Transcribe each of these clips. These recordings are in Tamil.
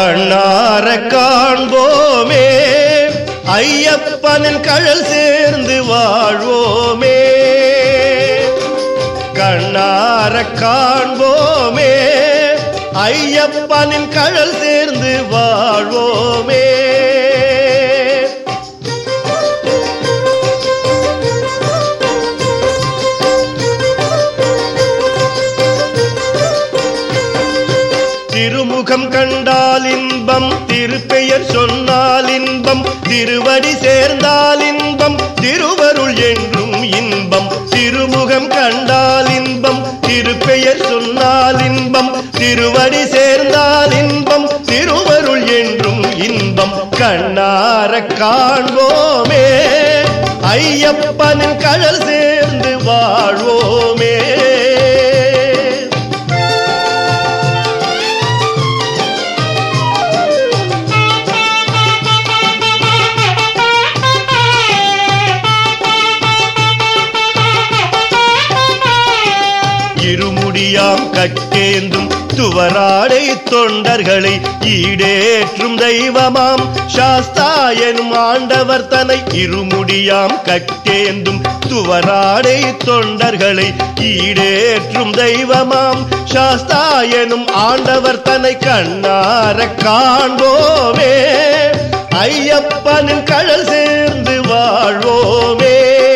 கண்ணார காண்போமே ஐயப்பனின் கழல் சேர்ந்து வாழ்வோமே கண்ணார காண்போமே ஐயப்பனின் கழல் சேர்ந்து வாழ்வோமே திருமுகம் கண்டால் இன்பம் திருப்பெயர் சொன்னால் இன்பம் திருவடி சேர்ந்தால் இன்பம் திருவருள் என்றும் இன்பம் திருமுகம் கண்டால் இன்பம் திருப்பெயர் சொன்னால் இன்பம் திருவடி சேர்ந்தால் இன்பம் திருவருள் என்றும் இன்பம் கண்ணார காண்போமே ஐயப்பனின் கழல் சேர்ந்து வாழ்வோமே இருமுடியாம் கட்டேந்தும் துவராடை தொண்டர்களை ஈடேற்றும் தெய்வமாம் சாஸ்தா எனும் ஆண்டவர் தன்னை இருமுடியாம் கட்டேந்தும் துவராடை தொண்டர்களை ஈடேற்றும் தெய்வமாம் சாஸ்தா எனும் ஆண்டவர் தன்னை கண்ணார காண்போமே ஐயப்பனின் கழல் சேர்ந்து வாழ்வோமே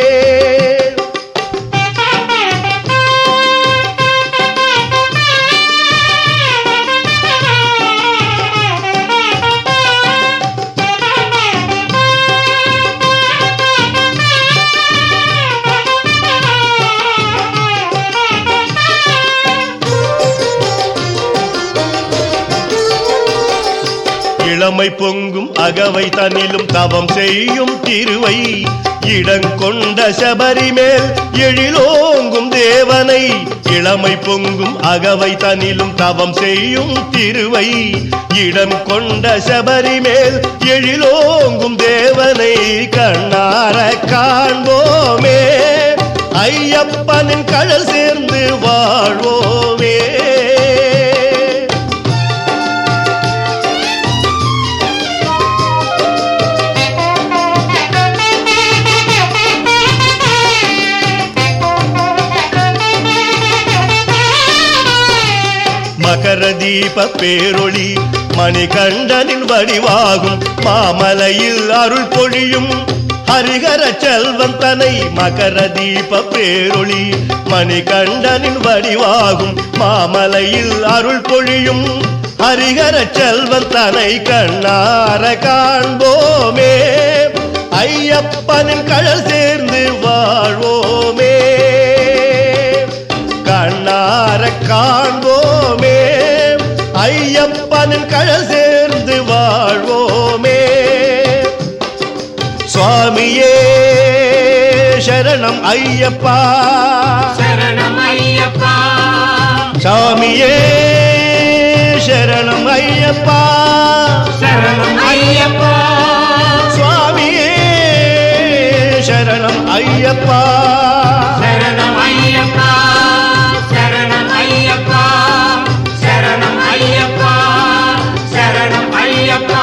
இளமை பொங்கும் அகவை தனிலும் தவம் செய்யும் திருவை இடங்கொண்ட சபரி மேல் எழிலோங்கும் தேவனை இளமை பொங்கும் அகவை தனிலும் தவம் செய்யும் திருவை இடம் கொண்ட சபரி மேல் எழிலோங்கும் தேவனை கண்ணார காண்போமே ஐயப்பனின் கழல் சேர்ந்து வாழ்வோமே மகர தீப பேரொளி மணிகண்டனின் வடிவாகும் மாமலையில் அருள் பொழியும் ஹரிகர செல்வன் தனை மகர தீப பேரொளி மணிகண்டனின் வடிவாகும் மாமலையில் அருள் பொழியும் ஹரிகர செல்வன் தனை கண்ணார காண்போமே ஐயப்பனின் கழல் சேர்ந்து வாழ்வோமே கண்ணார காண்போமே ஐயப்பனின் கழல் சேர்ந்து வாழ்வோமே சுவாமியே சரணம் ஐயப்பா சரணம் ஐயப்பா சாமியே சரணம் ஐயப்பா சரணம் ஐயப்பா சுவாமியே சரணம் ஐயப்பா சரணம் ஐயப்பா சரணம் ஐயப்பா சரணம் ஐயப்பா சரணம் ஐயப்பா